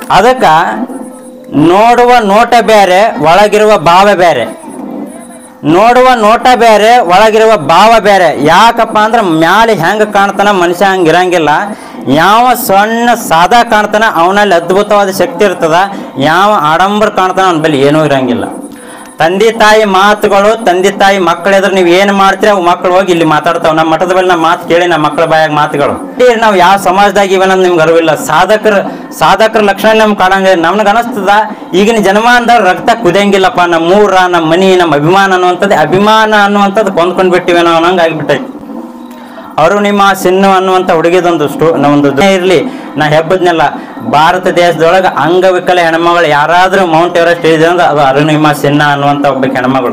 ಅದಕ್ಕೆ ನೋಡುವ ನೋಟ ಬೇರೆ ಒಳಗಿರುವ ಭಾವ ಬೇರೆ ನೋಡುವ ನೋಟ ಬೇರೆ ಒಳಗಿರುವ ಭಾವ ಬೇರೆ ಯಾಕಪ್ಪ ಅಂದ್ರೆ ಮ್ಯಾಲೆ ಹೆಂಗೆ ಕಾಣ್ತಾನ ಮನುಷ್ಯ ಹಂಗೆ ಇರಂಗಿಲ್ಲ ಯಾವ ಸಣ್ಣ ಸಾದಾ ಕಾಣ್ತಾನ ಅವನಲ್ಲಿ ಅದ್ಭುತವಾದ ಶಕ್ತಿ ಇರ್ತದ ಯಾವ ಆಡಂಬರ ಕಾಣ್ತಾನ ಅವನ ಬಳಿ ಏನೂ ಇರಂಗಿಲ್ಲ ತಂದೆ ತಾಯಿ ಮಾತುಗಳು ತಂದೆ ತಾಯಿ ಮಕ್ಕಳು ಎದುರು ನೀವು ಏನು ಮಾಡ್ತೀರಿ ಅವು ಮಕ್ಕಳು ಹೋಗಿ ಇಲ್ಲಿ ಮಾತಾಡ್ತಾವ ನಮ್ಮ ಮಠದ ಬಳಿ ನಮ್ಮ ಮಾತು ಕೇಳಿ ನಮ್ಮ ಮಕ್ಕಳ ಬಾಯಾಗ ಮಾತುಗಳು ನಾವು ಯಾವ ಸಮಾಜದಾಗ ಇವನಂದ್ ನಿಮ್ಗೆ ಅರಿವಿಲ್ಲ ಸಾಧಕರ ಸಾಧಕರ ಲಕ್ಷಣ ನಮ್ಗೆ ಕಾಣಂಗ ನಮ್ಗೆ ಅನಿಸ್ತದ ಈಗಿನ ಜನಮಾನದವ್ರು ರಕ್ತ ಕುದಿಯಂಗಿಲ್ಲಪ್ಪ ನಮ್ಮ ಊರ ನಮ್ಮ ಮನಿ ನಮ್ಮ ಅಭಿಮಾನ ಅನ್ನುವಂಥದ್ದು ಅಭಿಮಾನ ಅನ್ನುವಂಥದ್ದು ಕೊಂದ್ಕೊಂಡು ಬಿಟ್ಟಿವೇನೋ ಅನ್ನಂಗೆ ಆಗಿಬಿಟ್ಟೈತಿ ಅರುಣಿಮಾ ಸಿನ್ನು ಅನ್ನುವಂಥ ಹುಡುಗಿದೊಂದು ಸ್ಟೋ ಒಂದು ಇರಲಿ ನಾ ಹೆಬ್ಬದ್ನೆಲ್ಲ ಭಾರತ ದೇಶದೊಳಗೆ ಅಂಗವಿಕಲ ಹೆಣ್ಮಗಳು ಯಾರಾದರೂ ಮೌಂಟ್ ಎವರೆಸ್ಟ್ ಇದೆ ಅಂದ್ರೆ ಅದು ಅರುಣಿಮಾ ಸಿನ್ಹಾ ಅನ್ನುವಂಥ ಒಬ್ಬ ಹೆಣ್ಮಗಳು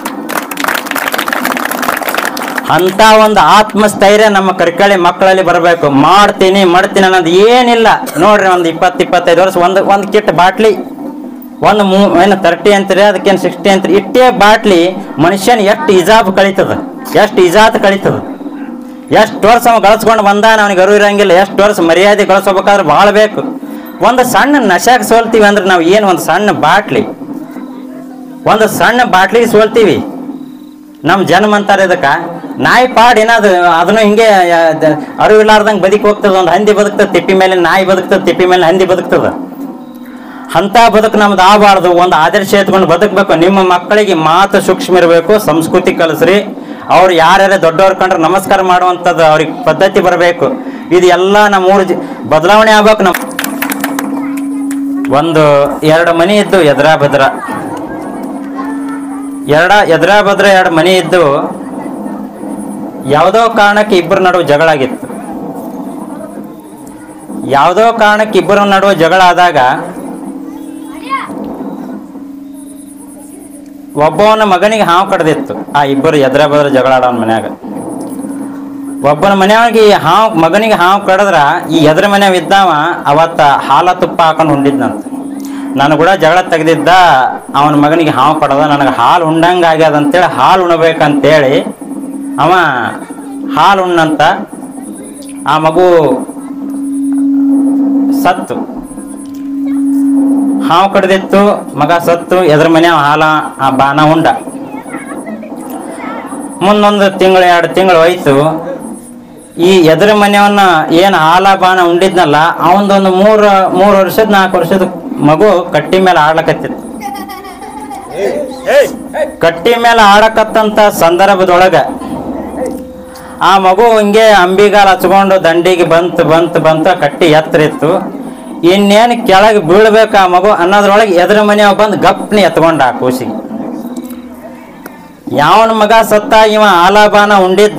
ಅಂತ ಒಂದು ಆತ್ಮಸ್ಥೈರ್ಯ ನಮ್ಮ ಕರಿಕಳಿ ಮಕ್ಕಳಲ್ಲಿ ಬರಬೇಕು ಮಾಡ್ತೀನಿ ಮಾಡ್ತೀನಿ ಅನ್ನೋದು ಏನಿಲ್ಲ ನೋಡ್ರಿ ಒಂದು ಇಪ್ಪತ್ತು ಇಪ್ಪತ್ತೈದು ವರ್ಷ ಒಂದು ಒಂದು ಕಿಟ್ ಬಾಟ್ಲಿ ಒಂದು ಮೂ ಏನು ತರ್ಟಿ ಅಂತೀರಿ ಅದಕ್ಕೇನು ಸಿಕ್ಸ್ಟಿ ಅಂತೀರಿ ಇಟ್ಟೇ ಬಾಟ್ಲಿ ಮನುಷ್ಯನ ಎಷ್ಟು ಇಜಾಬ್ ಕಳೀತದ ಎಷ್ಟು ಇಜಾತ್ ಕಳೀತದ ಎಷ್ಟು ವರ್ಷ ಅವ ಗಳಿಸ್ಕೊಂಡು ಬಂದಾನ ಅವನಿಗೆ ಅರಿವು ಇರಂಗಿಲ್ಲ ಎಷ್ಟು ವರ್ಷ ಮರ್ಯಾದೆ ಗಳಿಸ್ಬೇಕಾದ್ರೆ ಭಾಳ ಬೇಕು ಒಂದು ಸಣ್ಣ ನಶಾಕ್ ಸೋಲ್ತೀವಿ ಅಂದ್ರೆ ನಾವು ಏನು ಒಂದು ಸಣ್ಣ ಬಾಟ್ಲಿ ಒಂದು ಸಣ್ಣ ಬಾಟ್ಲಿಗೆ ಸೋಲ್ತೀವಿ ನಮ್ಮ ಜನ್ಮ ಅಂತಾರೆ ಇದಕ್ಕೆ ನಾಯಿ ಪಾಡ್ ಏನಾದ್ರು ಅದನ್ನು ಹಿಂಗೆ ಅರಿವಿಲ್ಲಾರ್ದಂಗೆ ಬದುಕಿ ಹೋಗ್ತದೆ ಒಂದು ಹಂದಿ ಬದುಕ್ತದೆ ತಿಪ್ಪಿ ಮೇಲೆ ನಾಯಿ ಬದುಕ್ತದೆ ತಿಪ್ಪಿ ಮೇಲೆ ಹಂದಿ ಬದುಕ್ತದೆ ಅಂತ ಬದುಕು ನಮ್ದು ಆಗಬಾರ್ದು ಒಂದು ಆದರ್ಶ ಎತ್ಕೊಂಡು ಬದುಕಬೇಕು ನಿಮ್ಮ ಮಕ್ಕಳಿಗೆ ಮಾತು ಸೂಕ್ಷ್ಮ ಇರಬೇಕು ಸಂಸ್ಕೃತಿ ಕಲಿಸ್ರಿ ಅವ್ರು ಯಾರ್ಯಾರ ದೊಡ್ಡವ್ರು ಕಂಡ್ರೆ ನಮಸ್ಕಾರ ಮಾಡುವಂಥದ್ದು ಅವ್ರಿಗೆ ಪದ್ಧತಿ ಬರಬೇಕು ಇದು ಎಲ್ಲ ನಮ್ಮ ಊರು ಜಿ- ಬದಲಾವಣೆ ಆಗ್ಬೇಕು ನಮ್ಮ ಒಂದು ಎರಡು ಮನೆ ಇದ್ದು ಎದುರಾ ಬದ್ರ ಎರಡ ಎದುರಾ ಬದ್ರ ಎರಡು ಮನೆ ಇದ್ದು ಯಾವುದೋ ಕಾರಣಕ್ಕೆ ಇಬ್ಬರ ನಡುವೆ ಜಗಳ ಆಗಿತ್ತು ಯಾವುದೋ ಕಾರಣಕ್ಕೆ ಇಬ್ಬರ ನಡುವೆ ಜಗಳ ಆದಾಗ ಒಬ್ಬವನ ಮಗನಿಗೆ ಹಾವು ಕಡ್ದಿತ್ತು ಆ ಇಬ್ಬರು ಎದ್ರ ಬದ್ರ ಜಗಳ ಆಡೋನ್ ಮನ್ಯಾಗ ಒಬ್ಬನ ಮನೆಯವನಿಗೆ ಈ ಹಾವು ಮಗನಿಗೆ ಹಾವು ಕಡದ್ರ ಈ ಎದ್ರ ಮನೆಯವ ಇದ್ದಾವ ಅವತ್ತ ಹಾಲ ತುಪ್ಪ ಹಾಕೊಂಡು ಉಂಡಿದ್ನಂತ ನಾನು ಕೂಡ ಜಗಳ ತೆಗೆದಿದ್ದ ಅವನ ಮಗನಿಗೆ ಹಾವು ಕಡದ ನನಗೆ ಹಾಲು ಉಂಡಂಗೆ ಆಗ್ಯದ ಅಂತೇಳಿ ಹಾಲು ಉಣ್ಬೇಕಂತೇಳಿ ಅವ ಹಾಲು ಉಣ್ಣಂತ ಆ ಮಗು ಸತ್ತು ಹಾವು ಕಡ್ದಿತ್ತು ಮಗ ಸತ್ತು ಎದ್ರ ಮನೆ ಹಾಲ ಆ ಬಾನ ಉಂಡ ಮುಂದೊಂದು ತಿಂಗಳು ಎರಡು ತಿಂಗಳು ಹೋಯ್ತು ಈ ಎದುರ ಮನೆಯವನ್ನ ಏನು ಹಾಲ ಬಾನ ಉಂಡಿದ್ನಲ್ಲ ಅವನದೊಂದು ಮೂರು ಮೂರು ವರ್ಷದ ನಾಲ್ಕು ವರ್ಷದ ಮಗು ಕಟ್ಟಿ ಮೇಲೆ ಆಡ್ಲಕತ್ತಿತ್ತು ಕಟ್ಟಿ ಮೇಲೆ ಆಡಕತ್ತಂತ ಸಂದರ್ಭದೊಳಗ ಆ ಮಗು ಹಿಂಗೆ ಅಂಬಿಗಾಲ್ ಹಚ್ಕೊಂಡು ದಂಡಿಗೆ ಬಂತು ಬಂತು ಬಂತು ಕಟ್ಟಿ ಎತ್ತರ ಇತ್ತು ಇನ್ನೇನು ಕೆಳಗೆ ಬೀಳ್ಬೇಕು ಆ ಮಗು ಅನ್ನೋದ್ರೊಳಗೆ ಎದುರ ಮನೆಯವ ಬಂದು ಗಪ್ನಿ ಎತ್ಕೊಂಡ ಆ ಕೂಸಿಗೆ ಯಾವನ ಮಗ ಸತ್ತ ಇವ ಆಲಾಬಾನ ಉಂಡಿದ್ದ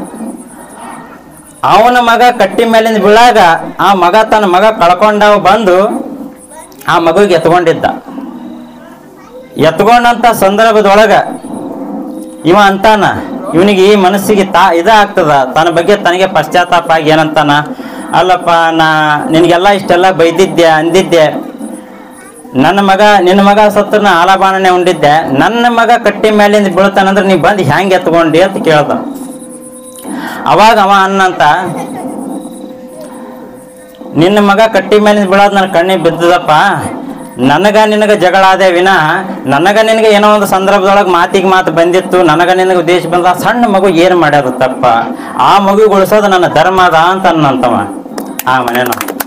ಅವನ ಮಗ ಕಟ್ಟಿ ಮೇಲಿಂದ ಬೀಳಾಗ ಆ ಮಗ ತನ್ನ ಮಗ ಕಳ್ಕೊಂಡವ ಬಂದು ಆ ಮಗುಗೆ ಎತ್ಕೊಂಡಿದ್ದ ಎತ್ಕೊಂಡಂತ ಸಂದರ್ಭದೊಳಗ ಇವ ಅಂತಾನ ಇವನಿಗೆ ಈ ಮನಸ್ಸಿಗೆ ತಾ ಇದಾಗ್ತದ ತನ್ನ ಬಗ್ಗೆ ತನಗೆ ಪಶ್ಚಾತ್ತಾಪ ಆಗಿ ಏನಂತಾನ ಅಲ್ಲಪ್ಪ ನಾ ನಿನಗೆಲ್ಲ ಇಷ್ಟೆಲ್ಲ ಬೈದಿದ್ದೆ ಅಂದಿದ್ದೆ ನನ್ನ ಮಗ ನಿನ್ನ ಮಗ ಸತ್ತನ ಆಲಬಾಣನೆ ಉಂಡಿದ್ದೆ ನನ್ನ ಮಗ ಕಟ್ಟಿ ಮೇಲಿಂದ ಬೀಳ್ತಾನಂದ್ರೆ ನೀ ಬಂದು ಹ್ಯಾಂಗೆ ಎತ್ಕೊಂಡಿ ಅಂತ ಕೇಳ್ದ ಅವಾಗ ಅವ ಅನ್ನಂತ ನಿನ್ನ ಮಗ ಕಟ್ಟಿ ಮೇಲಿಂದ ಬೀಳೋದು ನನ್ನ ಕಣ್ಣಿಗೆ ಬಿದ್ದದಪ್ಪ ನನಗ ನಿನಗ ಜಗಳ ಆದೆ ವಿನ ನನಗ ನಿನಗೆ ಏನೋ ಒಂದು ಸಂದರ್ಭದೊಳಗೆ ಮಾತಿಗೆ ಮಾತು ಬಂದಿತ್ತು ನನಗ ನಿನಗೆ ಉದ್ದೇಶ ಬಂದ ಆ ಸಣ್ಣ ಮಗು ಏನು ಮಾಡ್ಯಾರ ತಪ್ಪ ಆ ಮಗು ಉಳಿಸೋದು ನನ್ನ ಧರ್ಮ ಅದ ಅಂತ ಅನ್ನಂತವ ಆ ಮನೇನ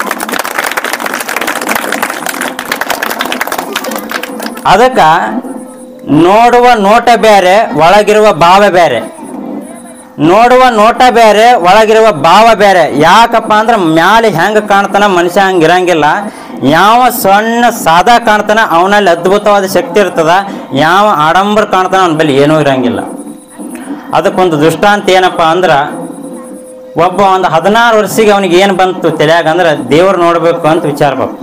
ಅದಕ್ಕ ನೋಡುವ ನೋಟ ಬೇರೆ ಒಳಗಿರುವ ಭಾವ ಬೇರೆ ನೋಡುವ ನೋಟ ಬೇರೆ ಒಳಗಿರುವ ಭಾವ ಬೇರೆ ಯಾಕಪ್ಪ ಅಂದ್ರೆ ಮ್ಯಾಲೆ ಹೆಂಗೆ ಕಾಣ್ತಾನ ಮನುಷ್ಯ ಹಂಗೆ ಇರಂಗಿಲ್ಲ ಯಾವ ಸಣ್ಣ ಸಾದಾ ಕಾಣ್ತಾನ ಅವನಲ್ಲಿ ಅದ್ಭುತವಾದ ಶಕ್ತಿ ಇರ್ತದ ಯಾವ ಆಡಂಬರ ಕಾಣ್ತಾನ ಅವನ ಬಳಿ ಏನೂ ಇರಂಗಿಲ್ಲ ಅದಕ್ಕೊಂದು ದೃಷ್ಟಾಂತ ಏನಪ್ಪ ಅಂದ್ರೆ ಒಬ್ಬ ಒಂದು ಹದಿನಾರು ವರ್ಷಿಗೆ ಅವನಿಗೆ ಏನು ಬಂತು ತಲೆಯಾಗ ಅಂದ್ರೆ ದೇವ್ರು ನೋಡಬೇಕು ಅಂತ ವಿಚಾರ ಬಂತು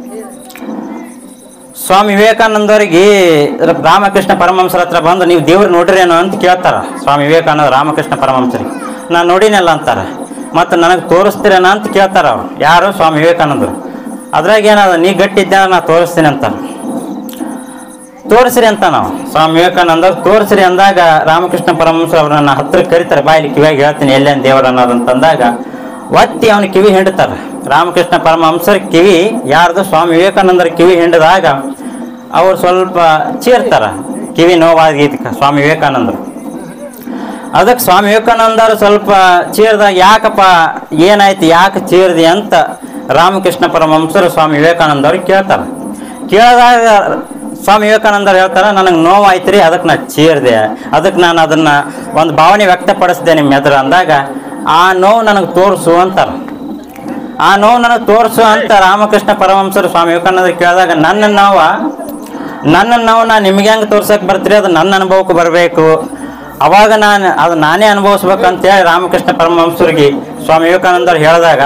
ಸ್ವಾಮಿ ವಿವೇಕಾನಂದರಿಗೆ ರಾಮಕೃಷ್ಣ ಪರಮಹಂಸರ ಹತ್ರ ಬಂದು ನೀವು ದೇವ್ರು ನೋಡ್ರೇನೋ ಅಂತ ಕೇಳ್ತಾರ ಸ್ವಾಮಿ ವಿವೇಕಾನಂದ ರಾಮಕೃಷ್ಣ ಪರಮಹಂಸರಿಗೆ ನಾನು ನೋಡಿನಲ್ಲ ಅಂತಾರ ಮತ್ತು ನನಗೆ ತೋರಿಸ್ತೀರೇನ ಅಂತ ಕೇಳ್ತಾರ ಅವ್ರು ಯಾರು ಸ್ವಾಮಿ ವಿವೇಕಾನಂದರು ಅದ್ರಾಗ ಏನದ ನೀ ಗಟ್ಟಿದ್ದೆ ನಾ ತೋರಿಸ್ತೀನಿ ಅಂತಾರ ತೋರಿಸ್ರಿ ಅಂತ ನಾವು ಸ್ವಾಮಿ ವಿವೇಕಾನಂದ ತೋರಿಸ್ರಿ ಅಂದಾಗ ರಾಮಕೃಷ್ಣ ಪರಮಹಂಸ ಅವ್ರನ್ನ ಹತ್ರ ಕರಿತಾರೆ ಬಾಯಲ್ಲಿ ಕಿವಿಯಾಗಿ ಹೇಳ್ತೀನಿ ಎಲ್ಲೇನು ದೇವರು ಅನ್ನೋದಂತಂದಾಗ ಒತ್ತಿ ಅವನ ಕಿವಿ ಹಿಂಡ್ತಾರ ರಾಮಕೃಷ್ಣ ಪರಮಹಂಸರ ಕಿವಿ ಯಾರ್ದು ಸ್ವಾಮಿ ವಿವೇಕಾನಂದರ ಕಿವಿ ಹಿಂಡಿದಾಗ ಅವ್ರು ಸ್ವಲ್ಪ ಚೀರ್ತಾರ ಕಿವಿ ನೋವಾಗಿದ್ದಕ್ಕೆ ಸ್ವಾಮಿ ವಿವೇಕಾನಂದರು ಅದಕ್ಕೆ ಸ್ವಾಮಿ ವಿವೇಕಾನಂದರು ಸ್ವಲ್ಪ ಚೀರ್ದಾಗ ಯಾಕಪ್ಪ ಏನಾಯ್ತು ಯಾಕೆ ಚೀರ್ದಿ ಅಂತ ರಾಮಕೃಷ್ಣ ಪರಮಹಂಸರು ಸ್ವಾಮಿ ವಿವೇಕಾನಂದ ಅವ್ರಿಗೆ ಕೇಳ್ತಾರೆ ಕೇಳಿದಾಗ ಸ್ವಾಮಿ ವಿವೇಕಾನಂದರು ಹೇಳ್ತಾರೆ ನನಗೆ ನೋವಾಯ್ತು ರೀ ಅದಕ್ಕೆ ನಾ ಚೀರ್ದೆ ಅದಕ್ಕೆ ನಾನು ಅದನ್ನು ಒಂದು ಭಾವನೆ ವ್ಯಕ್ತಪಡಿಸಿದೆ ನಿಮ್ಮ ಎದುರು ಅಂದಾಗ ಆ ನೋವು ನನಗೆ ತೋರಿಸು ಅಂತಾರೆ ಆ ನೋವು ನನಗೆ ತೋರಿಸು ಅಂತ ರಾಮಕೃಷ್ಣ ಪರಮಹಂಸರು ಸ್ವಾಮಿ ವಿವೇಕಾನಂದರು ಕೇಳಿದಾಗ ನನ್ನ ನೋವ ನನ್ನ ನೋವು ನಾನು ನಿಮ್ಗೆ ಹೆಂಗೆ ತೋರ್ಸಕ್ಕೆ ಬರ್ತೀರಿ ಅದು ನನ್ನ ಅನುಭವಕ್ಕೆ ಬರಬೇಕು ಅವಾಗ ನಾನು ಅದು ನಾನೇ ಅನುಭವಿಸ್ಬೇಕು ಅಂತೇಳಿ ರಾಮಕೃಷ್ಣ ಪರಮಹಂಸರಿಗೆ ಸ್ವಾಮಿ ವಿವೇಕಾನಂದರು ಹೇಳಿದಾಗ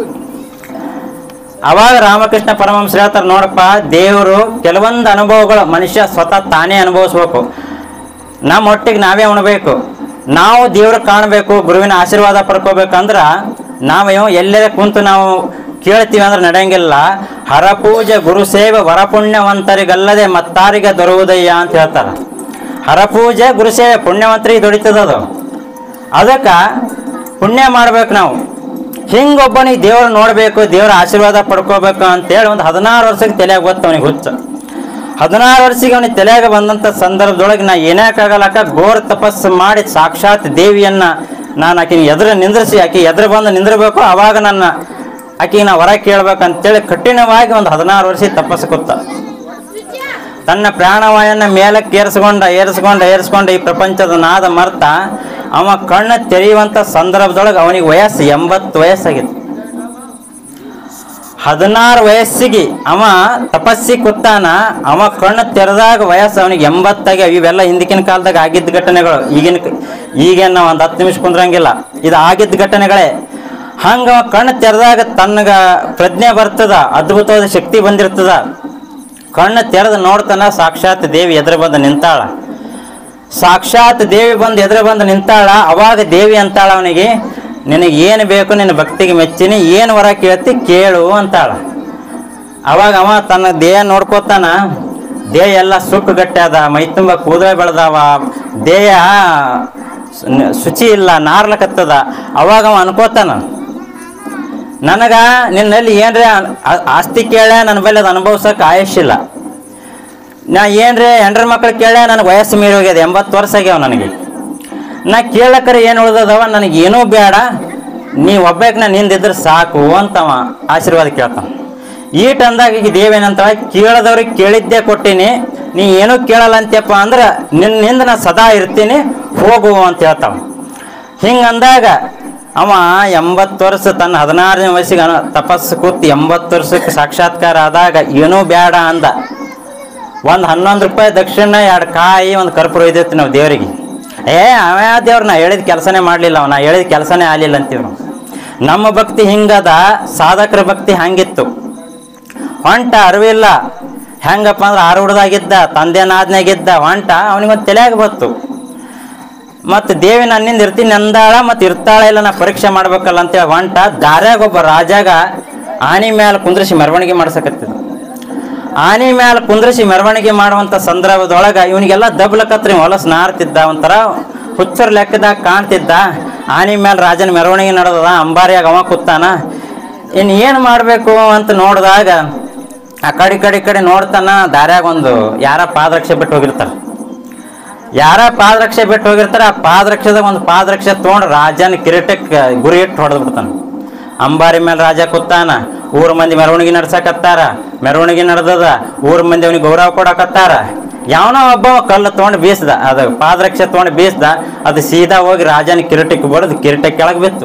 ಅವಾಗ ರಾಮಕೃಷ್ಣ ಪರಮಹಂಸರು ಹೇಳ್ತಾರೆ ನೋಡಪ್ಪ ದೇವರು ಕೆಲವೊಂದು ಅನುಭವಗಳು ಮನುಷ್ಯ ಸ್ವತಃ ತಾನೇ ಅನುಭವಿಸ್ಬೇಕು ನಮ್ಮ ಒಟ್ಟಿಗೆ ನಾವೇ ಉಣಬೇಕು ನಾವು ದೇವ್ರ ಕಾಣಬೇಕು ಗುರುವಿನ ಆಶೀರ್ವಾದ ಪಡ್ಕೋಬೇಕಂದ್ರ ನಾವು ಎಲ್ಲೇ ಕುಂತು ನಾವು ಕೇಳ್ತೀವಿ ಅಂದ್ರೆ ನಡೆಯಂಗಿಲ್ಲ ಹರಪೂಜೆ ಗುರು ಸೇವೆ ವರಪುಣ್ಯವಂತರಿಗಲ್ಲದೆ ಮತ್ತಾರಿಗೆ ದೊರುವುದಯ್ಯ ಅಂತ ಹೇಳ್ತಾರೆ ಹರಪೂಜೆ ಗುರು ಸೇವೆ ಪುಣ್ಯವಂತರಿಗೆ ದೊಡಿತದ ಅದು ಅದಕ್ಕೆ ಪುಣ್ಯ ಮಾಡ್ಬೇಕು ನಾವು ಹಿಂಗೊಬ್ಬನಿಗೆ ದೇವ್ರು ನೋಡಬೇಕು ದೇವ್ರ ಆಶೀರ್ವಾದ ಪಡ್ಕೋಬೇಕು ಅಂತೇಳಿ ಒಂದು ಹದಿನಾರು ವರ್ಷಕ್ಕೆ ತಲೆಯಾಗ ಗೊತ್ತು ಅವನಿಗೆ ಹುಚ್ಚ ಹದಿನಾರು ವರ್ಷಕ್ಕೆ ಅವನಿಗೆ ತಲೆಯಾಗ ಬಂದಂಥ ಸಂದರ್ಭದೊಳಗೆ ನಾ ಏನಾಕಾಗಲ್ಲಕ್ಕ ಘೋರ ತಪಸ್ಸು ಮಾಡಿ ಸಾಕ್ಷಾತ್ ದೇವಿಯನ್ನ ನಾನು ಆಕಿನ ಎದುರು ನಿಂದ್ರಿಸಿ ಆಕೆ ಎದುರು ಬಂದು ನಿಂದಿರ್ಬೇಕು ಅವಾಗ ನನ್ನ ಆಕಿಗೆ ನಾ ಹೊರ ಕೇಳ್ಬೇಕಂತೇಳಿ ಕಠಿಣವಾಗಿ ಒಂದು ಹದಿನಾರು ವರ್ಷ ತಪಸ್ಸು ಕೂತ ತನ್ನ ಪ್ರಾಣವಾಯನ್ನ ಮೇಲಕ್ಕೆ ಏರಿಸ್ಕೊಂಡ ಏರಿಸ್ಕೊಂಡ ಏರಿಸ್ಕೊಂಡ ಈ ಪ್ರಪಂಚದ ನಾದ ಮರ್ತ ಅವ ಕಣ್ಣು ತೆರೆಯುವಂಥ ಸಂದರ್ಭದೊಳಗೆ ಅವನಿಗೆ ವಯಸ್ಸು ಎಂಬತ್ತು ವಯಸ್ಸಾಗಿತ್ತು ಹದಿನಾರು ವಯಸ್ಸಿಗೆ ಅವ ತಪಸ್ಸಿ ಕೂತಾನ ಅವ ಕಣ್ಣು ತೆರೆದಾಗ ವಯಸ್ಸು ಅವನಿಗೆ ಎಂಬತ್ತಾಗ ಇವೆಲ್ಲ ಹಿಂದಿನ ಕಾಲದಾಗ ಆಗಿದ್ದ ಘಟನೆಗಳು ಈಗಿನ ಈಗೇನು ನಾವು ಒಂದು ಹತ್ತು ನಿಮಿಷ ಕುಂದ್ರಂಗಿಲ್ಲ ಇದು ಆಗಿದ್ದ ಘಟನೆಗಳೇ ಹಂಗ ಅವ ಕಣ್ಣು ತೆರೆದಾಗ ತನ್ನಗ ಪ್ರಜ್ಞೆ ಬರ್ತದ ಅದ್ಭುತವಾದ ಶಕ್ತಿ ಬಂದಿರ್ತದ ಕಣ್ಣು ತೆರೆದು ನೋಡ್ತಾನ ಸಾಕ್ಷಾತ್ ದೇವಿ ಎದುರು ಬಂದು ನಿಂತಾಳ ಸಾಕ್ಷಾತ್ ದೇವಿ ಬಂದು ಎದುರು ಬಂದು ನಿಂತಾಳ ಅವಾಗ ದೇವಿ ಅಂತಾಳ ಅವನಿಗೆ ನಿನಗೆ ಏನು ಬೇಕು ನಿನ್ನ ಭಕ್ತಿಗೆ ಮೆಚ್ಚಿನಿ ಏನು ವರ ಕೇಳ್ತಿ ಕೇಳು ಅಂತಾಳ ಅವಾಗ ಅವ ತನ್ನ ದೇಹ ನೋಡ್ಕೋತಾನ ದೇಹ ಎಲ್ಲ ಸುಕ್ಕು ಗಟ್ಟಿ ಅದ ಮೈ ತುಂಬ ಕೂದಲೇ ಬೆಳೆದಾವ ದೇಹ ಸು- ಶುಚಿ ಇಲ್ಲ ನಾರ್ಲಕತ್ತದ ಅವಾಗ ಅವ ಅನ್ಕೋತಾನ ನನಗ ನಿನ್ನಲ್ಲಿ ಏನ್ರೆ ಆ- ಆ- ಆಸ್ತಿ ಕೇಳ ನನ್ನ ಬಳಿ ಅದು ಅನುಭವಿಸಕ್ಕೆ ಆಯುಷ್ಯಿಲ್ಲ ನಾ ಏನ್ರಿ ಹೆಂಡ್ರ ಮಕ್ಳು ಕೇಳ ನನಗೆ ವಯಸ್ಸು ಮೀರಿ ಹೋಗ್ಯದ ಎಂಬತ್ತು ವರ್ಷ ಆಗ್ಯಾವ ನನಗೆ ನಾ ಕೇಳಕ್ಕರೆ ಏನು ಉಳ್ದದವ ನನಗೆ ಏನೂ ಬೇಡ ನೀ ಒಬ್ಬಕ್ಕೆ ನಾ ನಿಂದಿದ್ರೆ ಸಾಕು ಅಂತವ ಆಶೀರ್ವಾದ ಕೇಳ್ತಾನ ಈಟ್ ಅಂದಾಗ ಈಗ ದೇವೇನಂತ ಕೇಳದವ್ರಿಗೆ ಕೇಳಿದ್ದೇ ಕೊಟ್ಟಿನಿ ನೀ ಏನೂ ಕೇಳಲ್ಲ ಅಂತ್ಯಪ್ಪ ಅಂದ್ರೆ ನಿನ್ನಿಂದ ನಾ ಸದಾ ಇರ್ತೀನಿ ಹೋಗು ಅಂತ ಹೇಳ್ತಾವ ಹಿಂಗೆ ಅಂದಾಗ ಅವ ಎಂಬತ್ತು ವರ್ಷ ತನ್ನ ಹದಿನಾರನೇ ವಯಸ್ಸಿಗೆ ಅನ ತಪಸ್ಸು ಕೂತು ಎಂಬತ್ತು ವರ್ಷಕ್ಕೆ ಸಾಕ್ಷಾತ್ಕಾರ ಆದಾಗ ಏನೂ ಬೇಡ ಅಂದ ಒಂದು ಹನ್ನೊಂದು ರೂಪಾಯಿ ದಕ್ಷಿಣ ಎರಡು ಕಾಯಿ ಒಂದು ಕರ್ಪೂರ ಒಯ್ದೈತಿ ನಾವು ದೇವರಿಗೆ ಏ ಅವ ದೇವ್ರು ನಾ ಹೇಳಿದ ಕೆಲಸನೇ ಮಾಡಲಿಲ್ಲ ಅವ ನಾ ಹೇಳಿದ ಕೆಲಸನೇ ಆಗಲಿಲ್ಲ ಅಂತೀವಿ ನಾವು ನಮ್ಮ ಭಕ್ತಿ ಹಿಂಗದ ಸಾಧಕರ ಭಕ್ತಿ ಹಂಗಿತ್ತು ಹೊಂಟ ಅರಿವಿಲ್ಲ ಹೆಂಗಪ್ಪ ಅಂದ್ರೆ ಆರುಡ್ದಾಗಿದ್ದ ತಂದೆನಾದ್ನಾಗಿದ್ದ ಹೊಂಟ ಅವನಿಗೊಂದು ತಲೆಯಾಗ ಬತ್ತು ಮತ್ತು ದೇವಿ ನನ್ನಿಂದ ಇರ್ತೀನಿ ಅಂದಾಳ ಮತ್ತು ಇರ್ತಾಳ ಇಲ್ಲ ನಾ ಪರೀಕ್ಷೆ ಮಾಡ್ಬೇಕಲ್ಲ ಅಂತೇಳಿ ಹೊಂಟ ದಾರ್ಯಾಗ ಒಬ್ಬ ರಾಜಾಗ ಆನಿ ಮ್ಯಾಲ ಕುಂದ್ರಿಸಿ ಮೆರವಣಿಗೆ ಮಾಡ್ಸಕತ್ತಿದ್ದ ಆನಿ ಮ್ಯಾಲ ಕುಂದ್ರಿಸಿ ಮೆರವಣಿಗೆ ಮಾಡುವಂಥ ಸಂದರ್ಭದೊಳಗೆ ಇವನಿಗೆಲ್ಲ ದಬ್ಲಕತ್ರಿ ಹೊಲಸು ನಾರ್ತಿದ್ದ ಒಂಥರ ಹುಚ್ಚರ ಲೆಕ್ಕದಾಗ ಕಾಣ್ತಿದ್ದ ಆನಿ ಮ್ಯಾಲ ರಾಜನ ಮೆರವಣಿಗೆ ನಡೆದದ ಅಂಬಾರಿಯಾಗ ಅವ ಕೂತಾನ ಇನ್ನು ಏನು ಮಾಡಬೇಕು ಅಂತ ನೋಡಿದಾಗ ಆ ಕಡೆ ಕಡೆ ಈ ಕಡೆ ನೋಡ್ತಾನ ದಾರ್ಯಾಗ ಒಂದು ಯಾರ ಪಾದರಕ್ಷೆ ಬಿಟ್ಟು ಹೋಗಿರ್ತಾರೆ ಯಾರ ಪಾದರಕ್ಷೆ ಬಿಟ್ಟು ಹೋಗಿರ್ತಾರೆ ಆ ಪಾದರಕ್ಷೆದಾಗ ಒಂದು ಪಾದರಕ್ಷೆ ತೊಗೊಂಡು ರಾಜನ ಕಿರೀಟಕ್ಕೆ ಗುರಿ ಇಟ್ಟು ಹೊಡೆದು ಬಿಡ್ತಾನೆ ಅಂಬಾರಿ ಮೇಲೆ ರಾಜ ಕೂತಾನ ಊರ್ ಮಂದಿ ಮೆರವಣಿಗೆ ನಡ್ಸಕತ್ತಾರ ಮೆರವಣಿಗೆ ನಡೆದದ ಊರ್ ಮಂದಿ ಅವನಿಗೆ ಗೌರವ ಕೊಡಕತ್ತಾರ ಯಾವನೋ ಒಬ್ಬ ಕಲ್ಲು ತೊಗೊಂಡು ಬೀಸ್ದ ಅದು ಪಾದರಕ್ಷೆ ತೊಗೊಂಡು ಬೀಸ್ದ ಅದು ಸೀದಾ ಹೋಗಿ ರಾಜನ ಕಿರೀಟಕ್ಕೆ ಬಡದು ಕಿರೀಟ ಕೆಳಗೆ ಬಿತ್ತು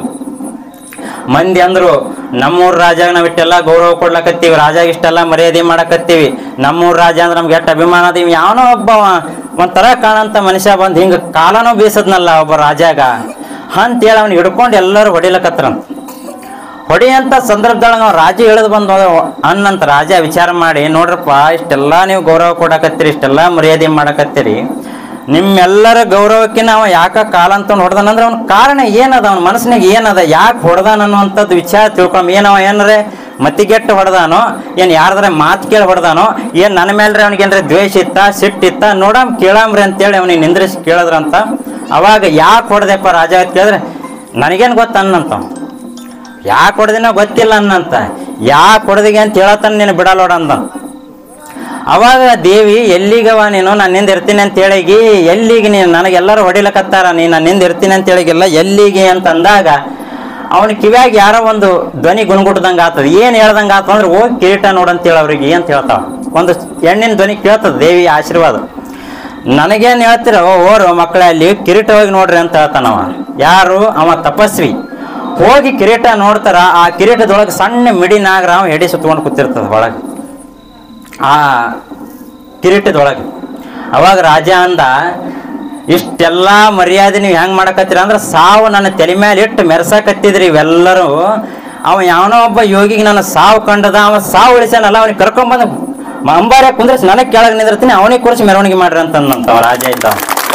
ಮಂದಿ ಅಂದ್ರು ನಮ್ಮೂರ್ ರಾಜಾಗ ನಾವ್ ಇಷ್ಟೆಲ್ಲ ಗೌರವ ಕೊಡ್ಲಕತ್ತೀವಿ ರಾಜಾಗ ಇಷ್ಟೆಲ್ಲ ಮರ್ಯಾದೆ ಮಾಡಕತ್ತೀವಿ ನಮ್ಮೂರ್ ರಾಜ ಅಂದ್ರೆ ನಮ್ಗೆ ಎಷ್ಟು ಅಭಿಮಾನ ಅದೀವಿ ಯಾವನೋ ಒಬ್ಬ ಒಂಥರ ಕಾಣಂತ ಮನುಷ್ಯ ಬಂದು ಹಿಂಗ ಕಾಲನೂ ಬೀಸದ್ನಲ್ಲ ಒಬ್ಬ ರಾಜಾಗ ಅಂತೇಳಿ ಅವ್ನು ಹಿಡ್ಕೊಂಡು ಎಲ್ಲರೂ ಹೊಡಿಲಕತ್ರಂತ ಹೊಡಿಯಂತ ಸಂದರ್ಭದೊಳಗೆ ನಾವು ರಾಜ ಇಳಿದು ಬಂದು ಅನ್ನಂತ ರಾಜ ವಿಚಾರ ಮಾಡಿ ನೋಡ್ರಪ್ಪ ಇಷ್ಟೆಲ್ಲ ನೀವು ಗೌರವ ಕೊಡಕತ್ತೀರಿ ಇಷ್ಟೆಲ್ಲ ಮರ್ಯಾದೆ ಮಾಡಕತ್ತೀರಿ ನಿಮ್ಮೆಲ್ಲರ ಗೌರವಕ್ಕೆ ನಾವು ಯಾಕ ಕಾಲ ಅಂತ ಹೊಡೆದಾನಂದ್ರೆ ಅವ್ನ ಕಾರಣ ಏನದ ಅವ್ನ ಮನಸ್ಸಿನಾಗ ಏನದ ಯಾಕೆ ಹೊಡೆದಾನ ಅನ್ನುವಂಥದ್ದು ವಿಚಾರ ತಿಳ್ಕೊಂಡ್ ಏನವ ಏನಾರೆ ಮತಿಗೆಟ್ಟು ಹೊಡೆದಾನೋ ಏನು ಯಾರ್ದಾರ ಮಾತು ಕೇಳಿ ಹೊಡೆದಾನೋ ಏನು ನನ್ನ ಮೇಲ್ರಿ ಅವ್ನಿಗೇನ್ರ ದ್ವೇಷ ಇತ್ತ ಸಿಟ್ಟಿತ್ತ ನೋಡಮ್ ಕೇಳಮ್ರಿ ಅಂತೇಳಿ ಅವನಿಗೆ ನಿಂದ್ರಿಸಿ ಕೇಳಿದ್ರಂತ ಅವಾಗ ಯಾಕೆ ಹೊಡೆದಪ್ಪ ರಾಜ ಅಂತ ಕೇಳಿದ್ರೆ ನನಗೇನು ಗೊತ್ತ ಅನ್ನಂತ ಯಾಕೆ ಹೊಡೆದಿನ ಗೊತ್ತಿಲ್ಲ ಅನ್ನಂತ ಯಾಕೆ ಹೊಡೆದಿಗೆ ಅಂತ ಹೇಳತ್ತಾನ ನೀನು ಬಿಡಲ್ಲ ಅಂದ ಅವಾಗ ದೇವಿ ಎಲ್ಲಿಗವ ನೀನು ನನ್ನಿಂದ ಇರ್ತೀನಿ ಅಂತ ಹೇಳಿಗಿ ಎಲ್ಲಿಗೆ ನೀನು ನನಗೆಲ್ಲರೂ ಹೊಡಿಲಕತ್ತಾರ ನೀನು ನನ್ನಿಂದ ಇರ್ತೀನಿ ಅಂತ ಹೇಳಿಗಿಲ್ಲ ಎಲ್ಲಿಗೆ ಅಂತ ಅಂದಾಗ ಅವನ ಕಿವ್ಯಾಗ ಯಾರೋ ಒಂದು ಧ್ವನಿ ಗುಣಗುಡ್ದಂಗೆ ಆಗ್ತದೆ ಏನು ಹೇಳ್ದಂಗೆ ಆತದ ಅಂದ್ರೆ ಹೋಗಿ ಕಿರೀಟ ನೋಡಂತ ಹೇಳಿ ಅವ್ರಿಗೆ ಅಂತ ಹೇಳ್ತಾವ ಒಂದು ಹೆಣ್ಣಿನ ಧ್ವನಿ ಕೇಳ್ತದೆ ದೇವಿ ಆಶೀರ್ವಾದ ನನಗೇನು ಹೇಳ್ತೀರ ಓರು ಮಕ್ಕಳೇ ಅಲ್ಲಿ ಕಿರೀಟ ಹೋಗಿ ನೋಡ್ರಿ ಅಂತ ಹೇಳ್ತಾನವ ಯಾರು ಅವ ತಪಸ್ವಿ ಹೋಗಿ ಕಿರೀಟ ನೋಡ್ತಾರ ಆ ಕಿರೀಟದೊಳಗೆ ಸಣ್ಣ ಮಿಡಿ ನಾಗರ ಅವ ಎಡಿ ಸುತ್ಕೊಂಡು ಕೂತಿರ್ತದ ಒಳಗೆ ಆ ಕಿರೀಟದೊಳಗೆ ಅವಾಗ ರಾಜ ಅಂದ ಇಷ್ಟೆಲ್ಲ ಮರ್ಯಾದೆ ನೀವು ಹೆಂಗೆ ಮಾಡಕತ್ತೀರ ಅಂದ್ರೆ ಸಾವು ನನ್ನ ತಲೆ ಮೇಲೆ ಇಟ್ಟು ಮೆರ್ಸಕತ್ತಿದ್ರಿ ಇವೆಲ್ಲರೂ ಅವ ಯಾವನೋ ಒಬ್ಬ ಯೋಗಿಗೆ ನನ್ನ ಸಾವು ಕಂಡದ ಅವ ಸಾವು ಉಳಿಸ್ಯಾನಲ್ಲ ಅವನಿಗೆ ಕರ್ಕೊಂಬಂದು ಅಂಬಾರ್ಯ ಕುಂದ್ರಿಸಿ ನನಗೆ ಕೆಳಗೆ ನಿಂದಿರ್ತೀನಿ ಅವನಿಗೆ ಕುರಿಸಿ ಮೆರವಣಿಗೆ ಮಾಡ್ರಿ ಅಂತಂದಂತ ರಾಜ ಇದ್ದ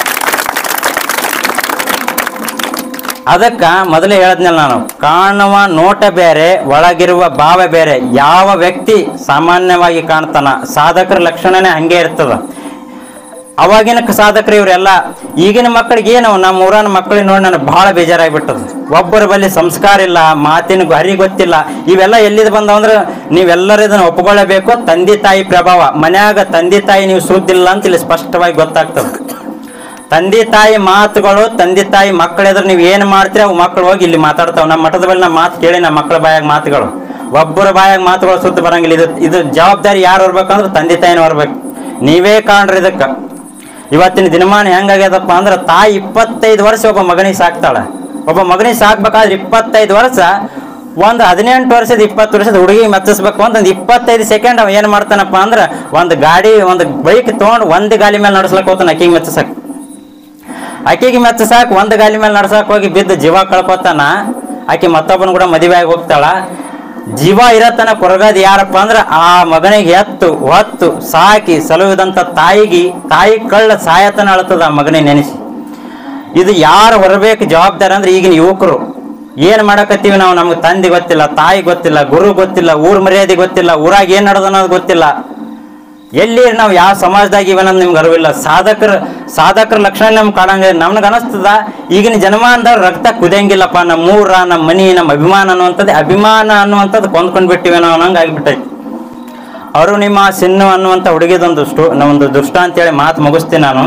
ಅದಕ್ಕ ಮೊದಲೇ ಹೇಳದ್ನಲ್ಲ ನಾನು ಕಾಣುವ ನೋಟ ಬೇರೆ ಒಳಗಿರುವ ಭಾವ ಬೇರೆ ಯಾವ ವ್ಯಕ್ತಿ ಸಾಮಾನ್ಯವಾಗಿ ಕಾಣ್ತಾನ ಸಾಧಕರ ಲಕ್ಷಣನೇ ಹಂಗೆ ಇರ್ತದ ಅವಾಗಿನ ಕ- ಸಾಧಕರು ಇವರೆಲ್ಲ ಈಗಿನ ಮಕ್ಕಳಿಗೆ ಏನು ನಮ್ಮ ಊರನ ಮಕ್ಕಳಿಗೆ ನೋಡಿ ನನಗೆ ಬಹಳ ಬೇಜಾರಾಗ್ಬಿಟ್ಟದ ಒಬ್ಬರ ಬಳಿ ಸಂಸ್ಕಾರ ಇಲ್ಲ ಮಾತಿನ ಹರಿ ಗೊತ್ತಿಲ್ಲ ಇವೆಲ್ಲ ಎಲ್ಲಿದ್ ಬಂದವಂದ್ರೆ ನೀವೆಲ್ಲರೂ ಇದನ್ನ ಒಪ್ಕೊಳ್ಳೇಬೇಕು ತಂದೆ ತಾಯಿ ಪ್ರಭಾವ ಮನ್ಯಾಗ ತಂದೆ ತಾಯಿ ನೀವು ಸುದ್ದಿಲ್ಲ ಅಂತ ಇಲ್ಲಿ ಸ್ಪಷ್ಟವಾಗಿ ಗೊತ್ತಾಗ್ತದೆ ತಂದೆ ತಾಯಿ ಮಾತುಗಳು ತಂದೆ ತಾಯಿ ಮಕ್ಕಳ ಎದುರು ನೀವು ಏನು ಮಾಡ್ತೀರಿ ಅವು ಮಕ್ಕಳು ಹೋಗಿ ಇಲ್ಲಿ ಮಾತಾಡ್ತಾವ ನಮ್ಮ ಮಠದ ಬಳಿ ನಮ್ಮ ಮಾತು ಕೇಳಿ ನಮ್ಮ ಮಕ್ಕಳ ಬಾಯಾಗ ಮಾತುಗಳು ಒಬ್ಬರ ಬಾಯಾಗ ಮಾತುಗಳು ಸುತ್ತ ಬರಂಗಿಲ್ಲ ಇದು ಇದು ಜವಾಬ್ದಾರಿ ಯಾರು ಬರ್ಬೇಕಂದ್ರೆ ತಂದೆ ತಾಯಿನ ಬರ್ಬೇಕು ನೀವೇ ಕಾಣ್ರಿ ಇದಕ್ಕೆ ಇವತ್ತಿನ ದಿನಮಾನ ಹೆಂಗಾಗ್ಯದಪ್ಪ ಅಂದ್ರೆ ತಾಯಿ ಇಪ್ಪತ್ತೈದು ವರ್ಷ ಒಬ್ಬ ಮಗನಿಗೆ ಸಾಕ್ತಾಳೆ ಒಬ್ಬ ಮಗನಿಗೆ ಸಾಕ್ಬೇಕಾದ್ರೆ ಇಪ್ಪತ್ತೈದು ವರ್ಷ ಒಂದು ಹದಿನೆಂಟು ವರ್ಷದ ಇಪ್ಪತ್ತು ವರ್ಷದ ಹುಡುಗಿ ಮೆಚ್ಚಿಸ್ಬೇಕು ಅಂತ ಒಂದು ಇಪ್ಪತ್ತೈದು ಸೆಕೆಂಡ್ ಅವ ಏನು ಮಾಡ್ತಾನಪ್ಪ ಅಂದ್ರೆ ಒಂದು ಗಾಡಿ ಒಂದು ಬೈಕ್ ತೊಗೊಂಡು ಒಂದು ಗಾಲಿ ಮೇಲೆ ನಡ್ಸ್ಲಕ್ ಹೋಗ್ತಾನೆ ಅಕ್ಕಿಗೆ ಮೆಚ್ಚಿಸಕ್ ಆಕೆಗೆ ಮೆಚ್ಚ ಸಾಕು ಒಂದು ಗಾಲಿ ಮೇಲೆ ನಡ್ಸಕ್ ಹೋಗಿ ಬಿದ್ದು ಜೀವ ಕಳ್ಕೊತಾನ ಆಕೆ ಮತ್ತೊಬ್ಬನ ಕೂಡ ಮದುವೆ ಆಗಿ ಹೋಗ್ತಾಳ ಜೀವ ಇರತನ ಕೊರಗದ ಯಾರಪ್ಪ ಅಂದ್ರೆ ಆ ಮಗನಿಗೆ ಎತ್ತು ಹೊತ್ತು ಸಾಕಿ ಸಲುವಿದಂತ ತಾಯಿಗೆ ತಾಯಿ ಕಳ್ಳ ಸಾಯತನ ಅಳ್ತದ ಆ ಮಗನಿಗೆ ನೆನೆಸಿ ಇದು ಯಾರು ಹೊರಬೇಕು ಜವಾಬ್ದಾರಿ ಅಂದ್ರೆ ಈಗಿನ ಯುವಕರು ಏನ್ ಮಾಡಕತ್ತೀವಿ ನಾವು ನಮ್ಗೆ ತಂದೆ ಗೊತ್ತಿಲ್ಲ ತಾಯಿ ಗೊತ್ತಿಲ್ಲ ಗುರು ಗೊತ್ತಿಲ್ಲ ಊರ್ ಮರ್ಯಾದೆ ಗೊತ್ತಿಲ್ಲ ಊರಾಗ ಏನ್ ನಡೆದ ಅನ್ನೋದು ಗೊತ್ತಿಲ್ಲ ಎಲ್ಲಿ ನಾವು ಯಾವ ಸಮಾಜದಾಗ ಇವನಂದ್ ನಿಮ್ಗೆ ಅರಿವಿಲ್ಲ ಸಾಧಕರ ಸಾಧಕರ ಲಕ್ಷಣ ನಮ್ಗೆ ಕಾಣಂಗ ನಮ್ಗೆ ಅನಸ್ತದ ಈಗಿನ ಜನಮಾನದವ್ರು ರಕ್ತ ಕುದಿಯಂಗಿಲ್ಲಪ್ಪ ನಮ್ಮ ಊರ ನಮ್ಮ ಮನಿ ನಮ್ಮ ಅಭಿಮಾನ ಅನ್ನುವಂಥದ್ದು ಅಭಿಮಾನ ಅನ್ನುವಂಥದ್ದು ಕೊಂದ್ಕೊಂಡ್ಬಿಟ್ಟಿವೇನೋ ಅನ್ನಂಗೆ ಆಗಿಬಿಟ್ಟೈತಿ ಅರುಣಿಮ ಸಿನ್ನು ಅನ್ನುವಂಥ ಹುಡುಗಿದೊಂದು ಸ್ಟೋ ಒಂದು ದುಷ್ಟ ಅಂತೇಳಿ ಮಾತು ಮುಗಿಸ್ತೀನಿ ನಾನು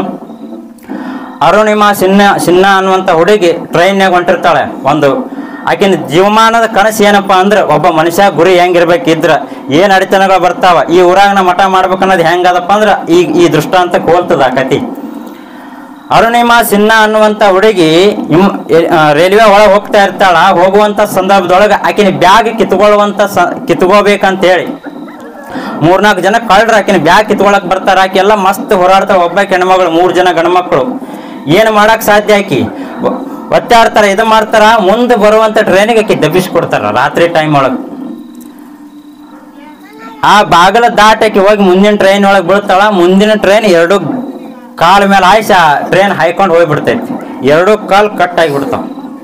ಅರುಣಿಮ ಸಿನ್ನ ಸಿನ್ನ ಅನ್ನುವಂಥ ಹುಡುಗಿ ಟ್ರೈನ್ಯಾಗ ಹೊಂಟಿರ್ತಾಳೆ ಒಂದು ಆಕಿನ ಜೀವಮಾನದ ಕನಸು ಏನಪ್ಪ ಅಂದ್ರೆ ಒಬ್ಬ ಮನುಷ್ಯ ಗುರಿ ಹೆಂಗಿರ್ಬೇಕಿದ್ರ ಏನ್ ಅಡಿತನಗಳು ಬರ್ತಾವ ಈ ಊರಾಗ ನಾ ಮಠ ಮಾಡ್ಬೇಕನ್ನೋದು ಹೆಂಗದಪ್ಪ ಅಂದ್ರೆ ಈ ಈ ದೃಷ್ಟಾಂತ ಹೋಲ್ತದ ಆ ಕತಿ ಅರುಣಿಮಾ ಸಿನ್ನ ಅನ್ನುವಂಥ ಹುಡುಗಿ ಇಮ್ ಎ- ಆ, ರೈಲ್ವೆ ಒಳಗೆ ಹೋಗ್ತಾ ಇರ್ತಾಳ ಹೋಗುವಂಥ ಸಂದರ್ಭದೊಳಗೆ ಆಕಿನ ಬ್ಯಾಗ್ ಕಿತ್ಕೊಳ್ಳುವಂಥ ಸ ಕಿತ್ಕೋಬೇಕಂತ ಹೇಳಿ ಮೂರ್ನಾಲ್ಕು ಜನ ಕಳ್ರ ಆಕಿನ ಬ್ಯಾಗ್ ಕಿತ್ಕೊಳಕ್ ಬರ್ತಾರ ಆಕಿ ಎಲ್ಲ ಮಸ್ತ್ ಹೋರಾಡ್ತಾವ ಒಬ್ಬ ಹೆಣ್ಮಗಳು ಮೂರ್ ಜನ ಗಂಡ್ಮಕ್ಳು ಏನು ಮಾಡಕ್ ಸಾಧ್ಯ ಆಕಿ ಒ- ಒತ್ತಾಡ್ತಾರ ಇದು ಮಾಡ್ತಾರ ಮುಂದೆ ಬರುವಂತ ಟ್ರೈನಿಗೆ ಆಕಿ ದಬ್ಬಿಸ್ಕೊಡ್ತಾರ ರಾತ್ರಿ ಟೈಮ್ ಒಳಗೆ ಆ ಬಾಗಲ ದಾಟಕ್ಕೆ ಹೋಗಿ ಮುಂದಿನ ಟ್ರೈನ್ ಒಳಗೆ ಬೀಳ್ತಾಳ ಮುಂದಿನ ಟ್ರೈನ್ ಎರಡು ಕಾಲ ಮೇಲೆ ಆಯ್ಸ ಟ್ರೈನ್ ಹಾಯ್ಕೊಂಡು ಹೋಗ್ಬಿಡ್ತೈತಿ ಎರಡು ಕಾಲ್ ಕಟ್ ಆಗಿಬಿಡ್ತಾವ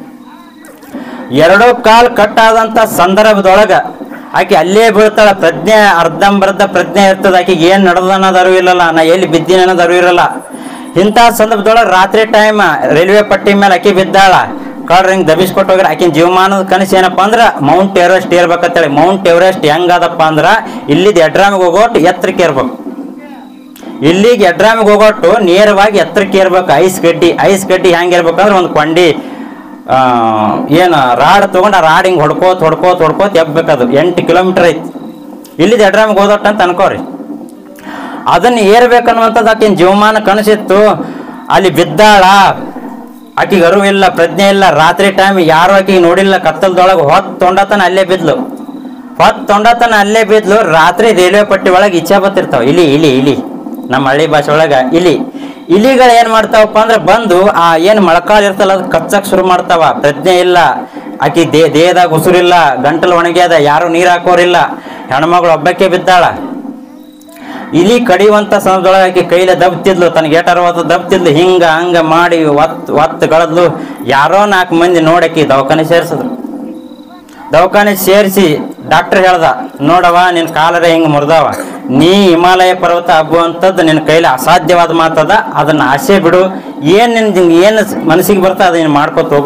ಎರಡು ಕಾಲ್ ಕಟ್ ಆದಂತ ಸಂದರ್ಭದೊಳಗ ಆಕೆ ಅಲ್ಲೇ ಬೀಳ್ತಾಳ ಪ್ರಜ್ಞೆ ಅರ್ಧಂಬರ್ಧ ಪ್ರಜ್ಞೆ ಇರ್ತದ ಆಕೆಗೆ ಏನ್ ನಡೆದ ಅನ್ನೋದು ಅರಿವಿಲ್ಲಲ್ಲ ನಾ ಎಲ್ಲಿ ಬಿದ್ದೀನಿ ಅನ್ನೋದು ಅರಿವಿರಲ್ಲ ಇಂಥ ಸಂದರ್ಭದೊಳಗೆ ರಾತ್ರಿ ಟೈಮ್ ರೈಲ್ವೆ ಪಟ್ಟಿ ಮೇಲೆ ಆಕೆ ಬಿದ್ದಾಳ ಕಳ್ರ ಹಿಂಗ್ ದಬಿಸ್ಕೊಟ್ಟು ಹೋಗ್ಯಾರ ಆಕಿನ ಜೀವಮಾನದ ಕನಸು ಏನಪ್ಪ ಅಂದ್ರ ಮೌಂಟ್ ಎವರೆಸ್ಟ್ ಏರ್ಬೇಕಂತೇಳಿ ಮೌಂಟ್ ಎವರೆಸ್ಟ್ ಹೆಂಗದಪ್ಪ ಅಂದ್ರ ಇಲ್ಲಿದ್ ಎಡ್ರಾಮಿಗೆ ಹೋಗೋಟ್ ಎತ್ತರಕ್ಕೆ ಏರ್ಬೇಕು ಇಲ್ಲಿಗೆ ಎಡ್ರಾಮಿಗೆ ಹೋಗೋಟ್ಟು ನೇರವಾಗಿ ಎತ್ತರಕ್ಕೆ ಏರ್ಬೇಕು ಐಸ್ ಗಡ್ಡಿ ಐಸ್ ಗಡ್ಡಿ ಹೆಂಗೆ ಇರ್ಬೇಕಂದ್ರೆ ಒಂದು ಕೊಂಡಿ ಆ, ಏನು ರಾಡ್ ತೊಗೊಂಡು ಆ ರಾಡ್ ಹಿಂಗೆ ಹೊಡ್ಕೋತ ಹೊಡ್ಕೋತ ಹೊಡ್ಕೋತ ಎಬ್ಬೇಕದು ಎಂಟು ಕಿಲೋಮೀಟರ್ ಐತಿ ಇಲ್ಲಿದ್ ಎಡ್ರಾಮಿಗೆ ಹೋದೋಟ್ ಅಂತ ಅನ್ಕೋರಿ ಅದನ್ನ ಏರ್ಬೇಕನ್ನುವಂಥದ್ದು ಆಕಿನ ಜೀವಮಾನ ಕನಸಿತ್ತು ಅಲ್ಲಿ ಬಿದ್ದಾಳ ಆಕಿಗೆ ಅರಿವು ಇಲ್ಲ ಪ್ರಜ್ಞೆ ಇಲ್ಲ ರಾತ್ರಿ ಟೈಮ್ ಯಾರು ಆಕಿಗೆ ನೋಡಿಲ್ಲ ಕತ್ತಲದೊಳಗೆ ಹೊತ್ತು ತೊಂಡತನ ಅಲ್ಲೇ ಬಿದ್ಲು ಹೊತ್ತು ತೊಂಡತನ ಅಲ್ಲೇ ಬಿದ್ಲು ರಾತ್ರಿ ರೈಲ್ವೆ ಪಟ್ಟಿ ಒಳಗೆ ಇಚ್ಛೆ ಬತ್ತಿರ್ತಾವ ಇಲಿ ಇಲಿ ಇಲಿ ನಮ್ಮ ಹಳ್ಳಿ ಭಾಷೆ ಒಳಗ ಇಲಿ ಇಲಿಗಳು ಏನ್ ಮಾಡ್ತಾವಪ್ಪ ಅಂದ್ರೆ ಬಂದು ಆ ಏನ್ ಮೊಳಕಾಲ್ ಇರ್ತಲ್ಲ ಅದು ಕಚ್ಚಕ್ ಶುರು ಮಾಡ್ತಾವ ಪ್ರಜ್ಞೆ ಇಲ್ಲ ಆಕಿ ದೇ ದೇಹದಾಗ ಉಸುರಿಲ್ಲ ಗಂಟಲು ಒಣಗ್ಯಾದ ಯಾರು ನೀರ್ ಹಾಕೋರಿಲ್ಲ ಹೆಣ್ಮಗಳು ಒಬ್ಬಕ್ಕೆ ಬಿದ್ದಾಳ ಇಲಿ ಕಡಿಯುವಂತ ಸಂದರ್ಭದೊಳಗೆ ಆಕಿ ಕೈಲ ದಬ್ತಿದ್ಲು ತನಗೆ ಏಟರ್ವತ್ತು ದಬ್ತಿದ್ಲು ಹಿಂಗ ಹಂಗ ಮಾಡಿ ಒತ್ ಒತ್ತು ಗಳದ್ಲು ಯಾರೋ ನಾಲ್ಕು ಮಂದಿ ನೋಡಕಿ ದವಾಖಾನೆ ಸೇರ್ಸಿದ್ರು ದವಾಖಾನೆ ಸೇರಿಸಿ ಡಾಕ್ಟರ್ ಹೇಳ್ದ ನೋಡವ ನಿನ್ ಕಾಲರ ಹಿಂಗ್ ಮುರಿದವ ನೀ ಹಿಮಾಲಯ ಪರ್ವತ ಹಬ್ಬುವಂಥದ್ದು ನಿನ್ನ ಕೈಲಿ ಅಸಾಧ್ಯವಾದ ಮಾತದ ಅದನ್ನ ಆಸೆ ಬಿಡು ಏನ್ ನಿನ್ ಏನ್ ಮನಸ್ಸಿಗೆ ಬರ್ತಾ ಅದನ್ನ ಮಾಡ್ಕೊತ ಹೋಗು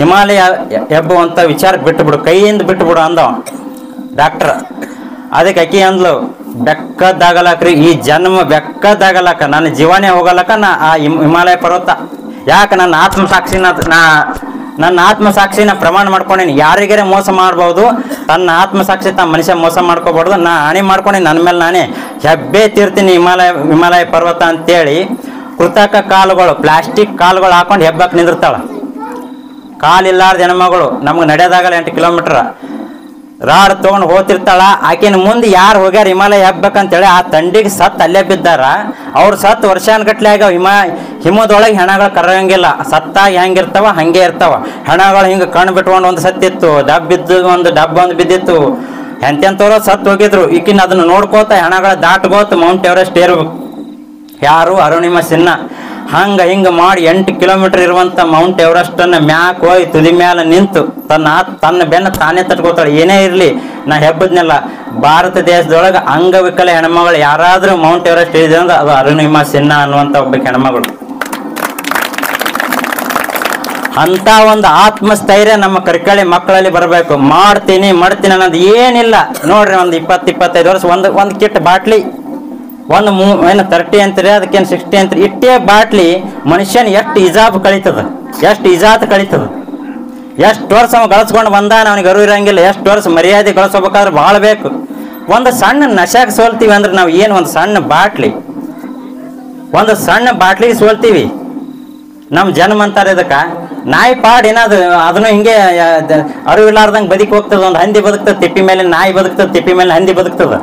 ಹಿಮಾಲಯ ಹೆಬ್ಬುವಂತ ವಿಚಾರ ಬಿಟ್ಟು ಬಿಡು ಕೈಯಿಂದ ಬಿಟ್ಟು ಬಿಡು ಅಂದವ ಡಾಕ್ಟರ್ ಅದಕ್ಕೆ ಅಕ್ಕಿ ಅಂದ್ಲು ಬೆಕ್ಕದಾಗಲಕ್ರಿ ಈ ಜನ್ಮ ಬೆಕ್ಕದಾಗಲಕ್ಕ ನನ್ನ ಜೀವನೇ ಹೋಗಲಕ್ಕ ನಾ ಆ ಹಿಮ್- ಹಿಮಾಲಯ ಪರ್ವತ ಯಾಕೆ ನನ್ನ ಆತ್ಮಸಾಕ್ಷಿನ ನಾ ನನ್ನ ಆತ್ಮಸಾಕ್ಷಿನ ಪ್ರಮಾಣ ಮಾಡ್ಕೊಂಡೇನಿ ಯಾರಿಗಾರೆ ಮೋಸ ಮಾಡ್ಬೋದು ತನ್ನ ಆತ್ಮಸಾಕ್ಷಿ ತಮ್ಮ ಮನುಷ್ಯ ಮೋಸ ಮಾಡ್ಕೋಬಾರ್ದು ನಾ ಹಣೆ ಮಾಡ್ಕೊಂಡೇನಿ ನನ್ನ ಮೇಲೆ ನಾನೇ ಹೆಬ್ಬೆ ತೀರ್ತೀನಿ ಹಿಮಾಲಯ ಹಿಮಾಲಯ ಪರ್ವತ ಅಂತೇಳಿ ಕೃತಕ ಕಾಲುಗಳು ಪ್ಲಾಸ್ಟಿಕ್ ಕಾಲುಗಳು ಹಾಕೊಂಡು ಹೆಬ್ಬಕ್ಕೆ ನಿಂದಿರ್ತಾಳ ಕಾಲಿಲ್ಲಾರ್ದ ಹೆಣ್ಮಗಳು ನಮ್ಗೆ ನಡೆಯೋದಾಗಲ್ಲ ಎಂಟು ಕಿಲೋಮೀಟರ್ ರಾಡ್ ತೊಗೊಂಡು ಹೋಗ್ತಿರ್ತಾಳ ಆಕಿನ ಮುಂದೆ ಯಾರು ಹೋಗ್ಯಾರ ಹಿಮಾಲಯ ಹಬ್ಬಕ್ಕಂತೇಳಿ ಆ ತಂಡಿಗೆ ಸತ್ ಅಲ್ಲೇ ಬಿದ್ದಾರ ಅವ್ರು ಸತ್ ವರ್ಷಾನ್ಗಟ್ಲೆ ಆಗ್ಯಾವ ಹಿಮ ಹಿಮದೊಳಗೆ ಹೆಣಗಳು ಕರಗಂಗಿಲ್ಲ ಸತ್ತಾಗಿ ಹೆಂಗಿರ್ತಾವ ಹಂಗೆ ಇರ್ತಾವ ಹೆಣಗಳು ಹಿಂಗೆ ಕಣ್ಣು ಬಿಟ್ಕೊಂಡು ಒಂದು ಸತ್ತಿತ್ತು ಡಬ್ ಬಿದ್ದು ಒಂದು ಡಬ್ಬ ಒಂದು ಬಿದ್ದಿತ್ತು ಎಂತೆಂಥವ್ರು ಸತ್ತು ಹೋಗಿದ್ರು ಈಕಿನ ಅದನ್ನ ನೋಡ್ಕೋತ ಹೆಣಗಳ ದಾಟ್ಕೋತ ಮೌಂಟ್ ಎವರೆಸ್ಟ್ ಏರ್ಬೇಕು ಯಾರು ಅರುಣಿಮ ಸಿನ್ನ ಹಂಗ ಹಿಂಗ ಮಾಡಿ ಎಂಟು ಕಿಲೋಮೀಟರ್ ಇರುವಂತ ಮೌಂಟ್ ಎವರೆಸ್ಟ್ ಅನ್ನ ಮ್ಯಾಕ್ ಹೋಗಿ ತುದಿ ಮ್ಯಾಲ ನಿಂತು ತನ್ನ ಆತ್- ತನ್ನ ಬೆನ್ನ ತಾನೇ ತಟ್ಕೋತಾಳೆ ಏನೇ ಇರ್ಲಿ ನಾ ಹೆಬ್ಬದ್ನೆಲ್ಲ ಭಾರತ ದೇಶದೊಳಗ ಅಂಗವಿಕಲ ಹೆಣ್ಮಗಳು ಯಾರಾದ್ರೂ ಮೌಂಟ್ ಎವರೆಸ್ಟ್ ಇಳಿದ್ರೆ ಅಂದ್ರೆ ಅದು ಅರುಣಿಮ ಸಿನ್ನ ಅನ್ನುವಂತ ಒಬ್ಬ ಹೆಣ್ಮಗಳು ಅಂತ ಒಂದು ಆತ್ಮಸ್ಥೈರ್ಯ ನಮ್ಮ ಕರ್ಕಳಿ ಮಕ್ಕಳಲ್ಲಿ ಬರಬೇಕು ಮಾಡ್ತೀನಿ ಮಾಡ್ತೀನಿ ಅನ್ನೋದು ಏನಿಲ್ಲ ನೋಡ್ರಿ ಒಂದು ಇಪ್ಪತ್ತು ಇಪ್ಪತ್ತೈದು ವರ್ಷ ಒಂದು ಒಂದು ಕಿಟ್ ಬಾಟ್ಲಿ ಒಂದು ಮೂ ಏನು ತರ್ಟಿ ಅಂತೀರಿ ಅದಕ್ಕೇನು ಸಿಕ್ಸ್ಟಿ ಅಂತೀರಿ ಇಟ್ಟೇ ಬಾಟ್ಲಿ ಮನುಷ್ಯನ ಎಷ್ಟು ಇಜಾಬ್ ಕಳೀತದ ಎಷ್ಟು ಇಜಾತ್ ಕಳೀತದ ಎಷ್ಟು ವರ್ಷ ಅವ ಗಳಿಸ್ಕೊಂಡು ಬಂದಾನ ಅವನಿಗೆ ಅರಿವು ಇರಂಗಿಲ್ಲ ಎಷ್ಟು ವರ್ಷ ಮರ್ಯಾದೆ ಗಳಿಸ್ಕೋಬೇಕಾದ್ರೆ ಭಾಳ ಬೇಕು ಒಂದು ಸಣ್ಣ ನಶಾಕ್ ಸೋಲ್ತೀವಿ ಅಂದ್ರೆ ನಾವು ಏನು ಒಂದು ಸಣ್ಣ ಬಾಟ್ಲಿ ಒಂದು ಸಣ್ಣ ಬಾಟ್ಲಿಗೆ ಸೋಲ್ತೀವಿ ನಮ್ಮ ಜನ್ಮ ಅಂತಾರೆ ಇದಕ್ಕೆ ನಾಯಿ ಪಾಡ್ ಏನಾದ್ರು ಅದನ್ನು ಹಿಂಗೆ ಆ, ದ- ಅರಿವಿಲ್ಲಾರ್ದಂಗೆ ಬದುಕಿ ಹೋಗ್ತದ ಒಂದು ಹಂದಿ ಬದುಕ್ತದೆ ತಿಪ್ಪಿ ಮೇಲೆ ನಾಯಿ ಬದುಕ್ತದೆ ತಿಪ್ಪಿ ಮೇಲೆ ಹಂದಿ ಬದುಕ್ತದ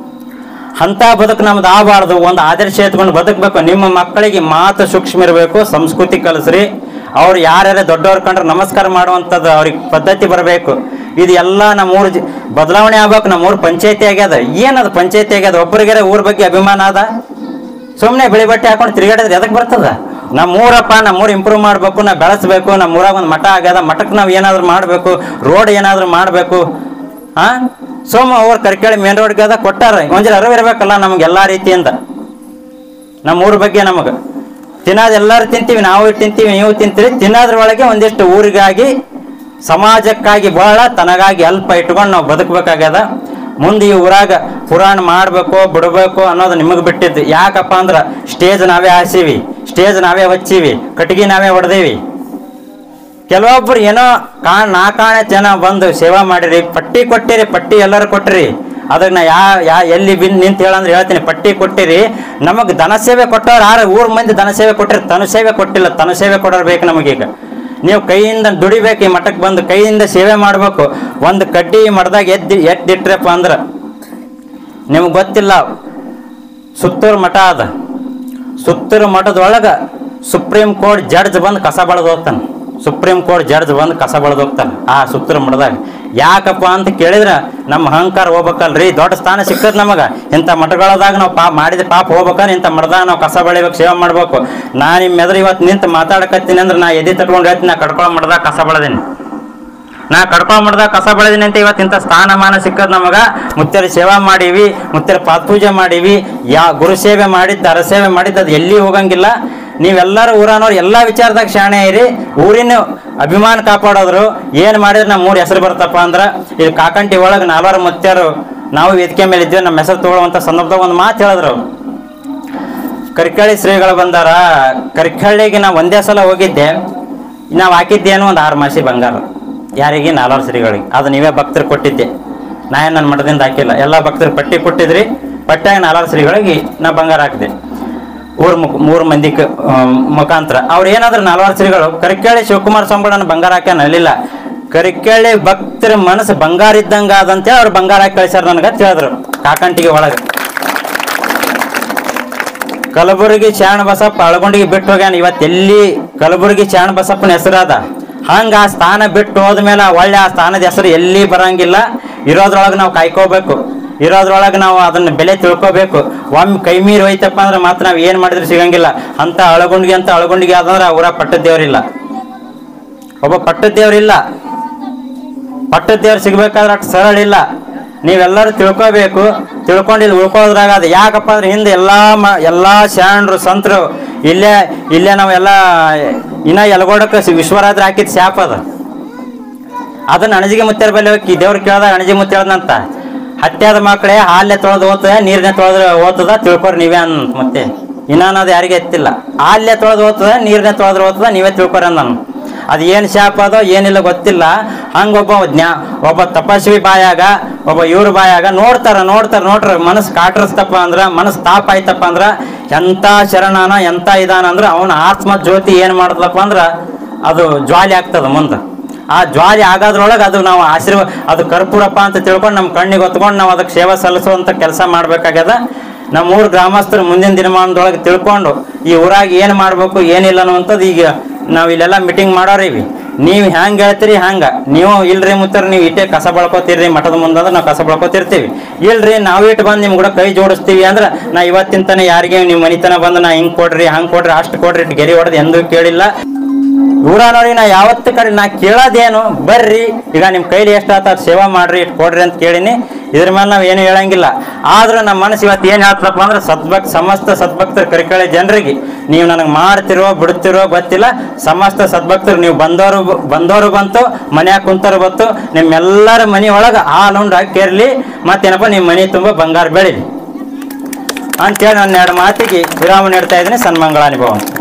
ಅಂತ ಬದುಕು ನಮ್ದು ಆಗಬಾರ್ದು ಒಂದು ಆದರ್ಶ ಎತ್ಕೊಂಡು ಬದುಕಬೇಕು ನಿಮ್ಮ ಮಕ್ಕಳಿಗೆ ಮಾತು ಸೂಕ್ಷ್ಮ ಇರಬೇಕು ಸಂಸ್ಕೃತಿ ಕಲಿಸ್ರಿ ಅವ್ರು ಯಾರ್ಯಾರ ದೊಡ್ಡವ್ರು ಕಂಡ್ರೆ ನಮಸ್ಕಾರ ಮಾಡುವಂಥದ್ದು ಅವ್ರಿಗೆ ಪದ್ಧತಿ ಬರಬೇಕು ಇದು ಎಲ್ಲ ನಮ್ಮೂರು ಜಿ ಬದಲಾವಣೆ ಆಗ್ಬೇಕು ನಮ್ಮೂರು ಪಂಚಾಯತಿ ಆಗ್ಯದ ಏನದು ಪಂಚಾಯತಿ ಆಗ್ಯದ ಒಬ್ಬರಿಗಾರ ಊರ ಬಗ್ಗೆ ಅಭಿಮಾನ ಅದ ಸುಮ್ಮನೆ ಬಿಳಿ ಬಟ್ಟೆ ಹಾಕೊಂಡು ತಿರುಗಾಡಿದ್ರೆ ಎದಕ್ಕೆ ಬರ್ತದ ನಮ್ಮ ಊರಪ್ಪ ನಮ್ಮ ಊರು ಇಂಪ್ರೂವ್ ಮಾಡಬೇಕು ನಾವು ಬೆಳೆಸ್ಬೇಕು ನಮ್ಮ ಊರಾಗ ಒಂದು ಮಠ ಆಗ್ಯದ ಮಠಕ್ಕೆ ನಾವು ಏನಾದರೂ ಮಾಡಬೇಕು ರೋಡ್ ಏನಾದರೂ ಮಾಡಬೇಕು ಹಾ ಸೋಮ ಅವ್ರ ಕರ್ಕೇಳಿ ಮೇನ್ ರೋಡ್ಗೆ ಅದ ಕೊಟ್ಟಾರ ಒಂಜರ ಅರಿವು ಇರಬೇಕಲ್ಲ ನಮ್ಗೆ ಎಲ್ಲ ರೀತಿಯಿಂದ ನಮ್ಮ ಊರ ಬಗ್ಗೆ ನಮಗೆ ತಿನ್ನೋದು ಎಲ್ಲರೂ ತಿಂತೀವಿ ನಾವು ತಿಂತೀವಿ ನೀವು ತಿಂತೀರಿ ತಿನ್ನೋದ್ರೊಳಗೆ ಒಂದಿಷ್ಟು ಊರಿಗಾಗಿ ಸಮಾಜಕ್ಕಾಗಿ ಬಹಳ ತನಗಾಗಿ ಅಲ್ಪ ಇಟ್ಕೊಂಡು ನಾವು ಬದುಕಬೇಕಾಗ್ಯದ ಮುಂದೆ ಈ ಊರಾಗ ಪುರಾಣ ಮಾಡಬೇಕು ಬಿಡಬೇಕು ಅನ್ನೋದು ನಿಮಗೆ ಬಿಟ್ಟಿದ್ದು ಯಾಕಪ್ಪ ಅಂದ್ರೆ ಸ್ಟೇಜ್ ನಾವೇ ಹಾಸೀವಿ ಸ್ಟೇಜ್ ನಾವೇ ಹಚ್ಚೀವಿ ಕಟ್ಟಿಗೆ ನಾವೇ ಹೊಡೆದೇವಿ ಕೆಲವೊಬ್ರು ಏನೋ ಕಾಣ್ ನಾ ಕಾಣೆ ಜನ ಬಂದು ಸೇವಾ ಮಾಡಿರಿ ಪಟ್ಟಿ ಕೊಟ್ಟಿರಿ ಪಟ್ಟಿ ಎಲ್ಲರೂ ಕೊಟ್ಟಿರಿ ಅದಕ್ಕೆ ನಾ ಯಾ ಯಾ ಎಲ್ಲಿ ಬಿನ್ ನಿಂತು ಹೇಳಂದ್ರೆ ಹೇಳ್ತೀನಿ ಪಟ್ಟಿ ಕೊಟ್ಟಿರಿ ನಮಗೆ ಧನ ಸೇವೆ ಕೊಟ್ಟವ್ರು ಯಾರು ಊರ್ ಮಂದಿ ಧನ ಸೇವೆ ಕೊಟ್ಟಿರಿ ತನು ಸೇವೆ ಕೊಟ್ಟಿಲ್ಲ ತನು ಸೇವೆ ಕೊಡೋರು ಬೇಕು ನಮಗೀಗ ನೀವು ಕೈಯಿಂದ ದುಡಿಬೇಕು ಈ ಮಠಕ್ಕೆ ಬಂದು ಕೈಯಿಂದ ಸೇವೆ ಮಾಡಬೇಕು ಒಂದು ಕಡ್ಡಿ ಈ ಮಠದಾಗ ಎದ್ದು ಎದ್ದಿಟ್ರಪ್ಪ ಅಂದ್ರೆ ನಿಮ್ಗೆ ಗೊತ್ತಿಲ್ಲ ಸುತ್ತೂರು ಮಠ ಅದ ಸುತ್ತೂರು ಮಠದೊಳಗೆ ಸುಪ್ರೀಂ ಕೋರ್ಟ್ ಜಡ್ಜ್ ಬಂದು ಕಸ ಬಳದು ಹೋಗ್ತಾನೆ ಸುಪ್ರೀಂ ಕೋರ್ಟ್ ಜಡ್ಜ್ ಬಂದು ಕಸ ಬಳದು ಹೋಗ್ತಾನೆ ಆ ಸುತ್ತೂರು ಮಠದಾಗ ಯಾಕಪ್ಪ ಅಂತ ಕೇಳಿದ್ರೆ ನಮ್ಮ ಅಹಂಕಾರ ಹೋಗ್ಬೇಕಲ್ರಿ ದೊಡ್ಡ ಸ್ಥಾನ ಸಿಕ್ಕದ್ ನಮಗೆ ಇಂಥ ಮಠಗಳದಾಗ ನಾವು ಪಾ ಮಾಡಿದ ಪಾಪ ಹೋಗ್ಬೇಕಾದ್ರೆ ಇಂಥ ಮಠದಾಗ ನಾವು ಕಸ ಬೆಳಿಬೇಕು ಸೇವೆ ಮಾಡ್ಬೇಕು ನಾ ನಿಮ್ಮ ಎದುರು ಇವತ್ತು ನಿಂತು ಮಾತಾಡಕತ್ತೀನಿ ಅಂದ್ರೆ ನಾ ಎದೆ ತಟ್ಕೊಂಡು ಹೇಳ್ತೀನಿ ನಾ ಕಡ್ಕೊಳ್ಳೋ ಮಠದಾಗ ಕಸ ಬೆಳೆದೀನಿ ನಾ ಕಡ್ಕೊಂಡ್ ಮಾಡ್ದಾಗ ಕಸ ಬೆಳೆದಿನಿ ಅಂತ ಇವತ್ತು ಇಂಥ ಸ್ಥಾನಮಾನ ಸಿಕ್ಕದ್ ನಮಗ ಮುತ್ತರ ಸೇವಾ ಮಾಡೀವಿ ಮುತ್ತರ ಪಾದಪೂಜೆ ಮಾಡೀವಿ ಯಾ ಗುರು ಸೇವೆ ಮಾಡಿದ್ದು ಅರ ಸೇವೆ ಮಾಡಿದ್ದು ಅದು ಎಲ್ಲಿ ಹೋಗಂಗಿಲ್ಲ ನೀವೆಲ್ಲರೂ ಊರನವ್ರು ಎಲ್ಲ ವಿಚಾರದಾಗ ಶಾಣೆ ಇರಿ ಊರಿನ ಅಭಿಮಾನ ಕಾಪಾಡೋದ್ರು ಏನು ಮಾಡಿದ್ರೆ ನಮ್ಮ ಊರ ಹೆಸರು ಬರ್ತಪ್ಪ ಅಂದ್ರೆ ಇಲ್ಲಿ ಕಾಕಂಟಿ ಒಳಗೆ ನಾಲ್ವರು ಮುತ್ಯರು ನಾವು ವೇದಿಕೆ ಮೇಲೆ ಇದ್ವಿ ನಮ್ಮ ಹೆಸರು ತಗೊಳ್ಳುವಂಥ ಸಂದರ್ಭದಾಗ ಒಂದು ಮಾತು ಹೇಳಿದ್ರು ಅವ್ರು. ಕರಿಕಳ್ಳಿ ಶ್ರೀಗಳು ಬಂದಾರ ಕರಿಕಳ್ಳಿಗೆ ನಾ ಒಂದೇ ಸಲ ಹೋಗಿದ್ದೆ ನಾವು ಹಾಕಿದ್ದೇನು ಒಂದು ಆರು ಮಾಸಿ ಬಂಗಾರ ಯಾರಿಗೆ ನಾಲ್ವರು ಶ್ರೀಗಳಿಗೆ ಅದು ನೀವೇ ಭಕ್ತರು ಕೊಟ್ಟಿದ್ದೆ ನಾ ಏನು ನನ್ನ ಮಠದಿಂದ ಹಾಕಿಲ್ಲ ಎಲ್ಲ ಭಕ್ತರು ಪಟ್ಟಿ ಕೊಟ್ಟಿದ್ರಿ ಪಟ್ಟ್ಯಾಗ ನಾಲ್ವರು ಶ್ರೀಗಳಿಗೆ ನಾ ಬಂಗಾರ ಹಾಕಿದೆ ಊರ್ ಮುಖ ಮೂರು ಮಂದಿ ಕ- ಆ, ಮುಖಾಂತರ ಅವ್ರು ಏನಾದ್ರು ನಾಲ್ವರು ಶ್ರೀಗಳು ಕರಿಕೇಳಿ ಶಿವಕುಮಾರ ಸ್ವಾಮಿ ನನ್ನ ಬಂಗಾರ ಹಾಕ್ಯಾನ ಅಲ್ಲಿಲ್ಲ ಕರಿಕೇಳಿ ಭಕ್ತರ ಮನಸ್ಸು ಬಂಗಾರ ಇದ್ದಂಗ ಅದಂತೇಳಿ ಅವ್ರು ಬಂಗಾರ ಹಾಕಿ ಕಳಿಸ್ಯಾರ ನನಗೆ ಅಂತ ಹೇಳಿದ್ರು ಕಾಕಂಟಿಗೆ ಒಳಗೆ ಕಲಬುರಗಿ ಶಾಣ ಬಸಪ್ಪ ಅಳಗೊಂಡಿಗೆ ಬಿಟ್ಟು ಹೋಗ್ಯಾನ ಇವತ್ತು ಎಲ್ಲಿ ಕಲಬುರಗಿ ಶಾಣ ಬಸಪ್ಪನ ಹೆಸರಾದ ಹಂಗ ಆ ಸ್ಥಾನ ಬಿಟ್ಟು ಹೋದ್ಮೇಲೆ ಒಳ್ಳೆ ಆ ಸ್ಥಾನದ ಹೆಸರು ಎಲ್ಲಿ ಬರಂಗಿಲ್ಲ ಇರೋದ್ರೊಳಗೆ ನಾವು ಕಾಯ್ಕೋಬೇಕು ಇರೋದ್ರೊಳಗೆ ನಾವು ಅದನ್ನ ಬೆಲೆ ತಿಳ್ಕೊಬೇಕು ಒಮ್ಮೆ ಕೈ ಮೀರಿ ಹೋಯ್ತಪ್ಪ ಅಂದ್ರೆ ಮಾತ್ರ ನಾವು ಏನು ಮಾಡಿದ್ರೆ ಸಿಗಂಗಿಲ್ಲ ಅಂತ ಅಳಗುಂಡಿಗೆ ಅಂತ ಅಳಗುಂಡಿಗೆ ಆದಂದ್ರೆ ಅವರ ಪಟ್ಟದ ದೇವರಿಲ್ಲ ಒಬ್ಬ ಪಟ್ಟದ ದೇವರಿಲ್ಲ ಪಟ್ಟದ ದೇವ್ರು ಸಿಗ್ಬೇಕಾದ್ರೆ ಅಷ್ಟು ಸರಳ ಇಲ್ಲ ನೀವೆಲ್ಲರೂ ತಿಳ್ಕೊಬೇಕು ತಿಳ್ಕೊಂಡು ಇಲ್ಲಿ ಉಳ್ಕೋದ್ರಾಗ ಅದು ಯಾಕಪ್ಪ ಅಂದ್ರೆ ಹಿಂದೆ ಎಲ್ಲಾ ಮ ಎಲ್ಲಾ ಶರಣರು ಸಂತರು ಇಲ್ಲೇ ಇಲ್ಲೇ ನಾವೆಲ್ಲ ಇನ್ನ ಎಲ್ಗೋಡಕ್ಕೆ ವಿಶ್ವರಾತ್ರಿ ಹಾಕಿದ ಶಾಪ್ ಅದ ಅದನ್ನ ಅಣಜಿಗೆ ಮುತ್ತರ ಬಲ್ಲಿ ಹೋಗಿ ದೇವ್ರು ಕೇಳ್ದಾಗ ಅಣಜಿ ಮುತ್ತ ಹೇಳ್ದಂತ ಹತ್ಯಾದ ಮಕ್ಕಳೇ ಹಾಲೆ ತೊಳೆದು ಓದ್ತದೆ ನೀರಿನ ತೊಳೆದ್ರೆ ಓದ್ತದ ತಿಳ್ಕೊರಿ ನೀವೇ ಅನ್ ಮತ್ತೆ ಇನ್ನನ್ನೋದು ಯಾರಿಗೆ ಎತ್ತಿಲ್ಲ ಹಾಲೆ ತೊಳೆದು ಓದ್ತದ ನೀರಿನ ತೊಳೆದ್ರೆ ಓದ್ತದ ನೀವೇ ತಿಳ್ಕೊರಿ ಅಂದನು ಅದು ಏನು ಶಾಪ ಅದೋ ಏನಿಲ್ಲ ಗೊತ್ತಿಲ್ಲ ಹಂಗೊಬ್ಬ ಜ್ಞಾ ಒಬ್ಬ ತಪಸ್ವಿ ಬಾಯಾಗ ಒಬ್ಬ ಇವ್ರ ಬಾಯಾಗ ನೋಡ್ತಾರ ನೋಡ್ತಾರ ನೋಡ್ರ ಮನಸ್ಸು ಕಾಟರಿಸ್ತಪ್ಪ ಅಂದ್ರ ಮನಸ್ಸು ತಾಪ ಆಯ್ತಪ್ಪ ಅಂದ್ರ ಎಂತ ಶರಣನ ಎಂತ ಇದಾನ ಅಂದ್ರ ಅವನ ಆತ್ಮ ಜ್ಯೋತಿ ಏನ್ ಮಾಡ್ತದಪ್ಪ ಅಂದ್ರ ಅದು ಜ್ವಾಲಿ ಆಗ್ತದ ಮುಂದೆ ಆ ಜ್ವಾಲಿ ಆಗೋದ್ರೊಳಗೆ ಅದು ನಾವು ಆಶೀರ್ವಾದ ಅದು ಕರ್ಪೂರಪ್ಪ ಅಂತ ತಿಳ್ಕೊಂಡು ನಮ್ಮ ಕಣ್ಣಿಗೆ ಹೊತ್ಕೊಂಡು ನಾವು ಅದಕ್ಕೆ ಸೇವೆ ಸಲ್ಲಿಸುವಂತ ಕೆಲಸ ಮಾಡ್ಬೇಕಾಗ್ಯದ ನಮ್ಮ ಊರ್ ಗ್ರಾಮಸ್ಥರು ಮುಂದಿನ ದಿನಮಾನದೊಳಗೆ ತಿಳ್ಕೊಂಡು ಈ ಊರಾಗ ಏನು ಮಾಡ್ಬೇಕು ಏನಿಲ್ಲ ಅನ್ನುವಂಥದ್ದು ಈಗ ನಾವು ಇಲ್ಲೆಲ್ಲ ಮೀಟಿಂಗ್ ಮಾಡೋರಿವಿ ನೀವು ಹ್ಯಾಂಗ ಹೇಳ್ತೀರಿ ಹಂಗ ನೀವು ಇಲ್ರಿ ಮುತ್ತರ ನೀವು ಇಟ್ಟೆ ಕಸ ಬಳ್ಕೊತೀರಿ ಮಠದ ಮುಂದಂದ್ರೆ ನಾವು ಕಸ ಬಳ್ಕೊತಿರ್ತೀವಿ ಇಲ್ರಿ ನಾವು ಇಟ್ಟು ಬಂದು ನಿಮ್ ಕೂಡ ಕೈ ಜೋಡಿಸ್ತೀವಿ ಅಂದ್ರೆ ನಾ ಇವತ್ತಿನ ತನ ಯಾರಿಗೆ ನೀವು ಮನಿತನ ಬಂದು ನಾ ಹಿಂಗ್ ಕೊಡ್ರಿ ಹಂಗ್ ಕೊಡ್ರಿ ಅಷ್ಟು ಕೊಡ್ರಿ ಇಟ್ಟು ಗೆರಿ ಹೊಡೆದು ಎಂದೂ ಕೇಳಿಲ್ಲ ಊರಾನವ್ರಿಗೆ ನಾ ಯಾವತ್ತು ಕಡೆ ನಾ ಕೇಳೋದೇನು ಬರ್ರಿ ಈಗ ನಿಮ್ಮ ಕೈಲಿ ಎಷ್ಟು ಆತ ಸೇವಾ ಮಾಡ್ರಿ ಇಟ್ಟು ಕೊಡ್ರಿ ಅಂತ ಕೇಳಿನಿ ಇದ್ರ ಮೇಲೆ ನಾವು ಏನು ಹೇಳಂಗಿಲ್ಲ ಆದ್ರೂ ನಮ್ಮ ಮನಸ್ಸು ಇವತ್ತು ಏನು ಹೇಳ್ತಪ್ಪ ಅಂದ್ರೆ ಸದ್ಭಕ್ ಸಮಸ್ತ ಸದ್ಭಕ್ತರ ಕರಿಕಳೆ ಜನರಿಗೆ ನೀವು ನನಗೆ ಮಾಡ್ತಿರೋ ಬಿಡ್ತಿರೋ ಗೊತ್ತಿಲ್ಲ ಸಮಸ್ತ ಸದ್ಭಕ್ತರು ನೀವು ಬಂದವರು ಬಂದವರು ಬಂತು ಮನ್ಯಾಗ ಕುಂತರು ಬಂತು ನಿಮ್ಮೆಲ್ಲರ ಮನೆ ಒಳಗೆ ಹಾಲುಂಡು ಹಾಕಿರ್ಲಿ ಮತ್ತೇನಪ್ಪ ನಿಮ್ಮ ಮನೆ ತುಂಬ ಬಂಗಾರ ಬೆಳೀಲಿ ಅಂತೇಳಿ ನನ್ನ ಎರಡು ಮಾತಿಗೆ ವಿರಾಮ ನೀಡ್ತಾ ಇದ್ದೀನಿ ಸನ್ಮಂಗಳ ಅನುಭವ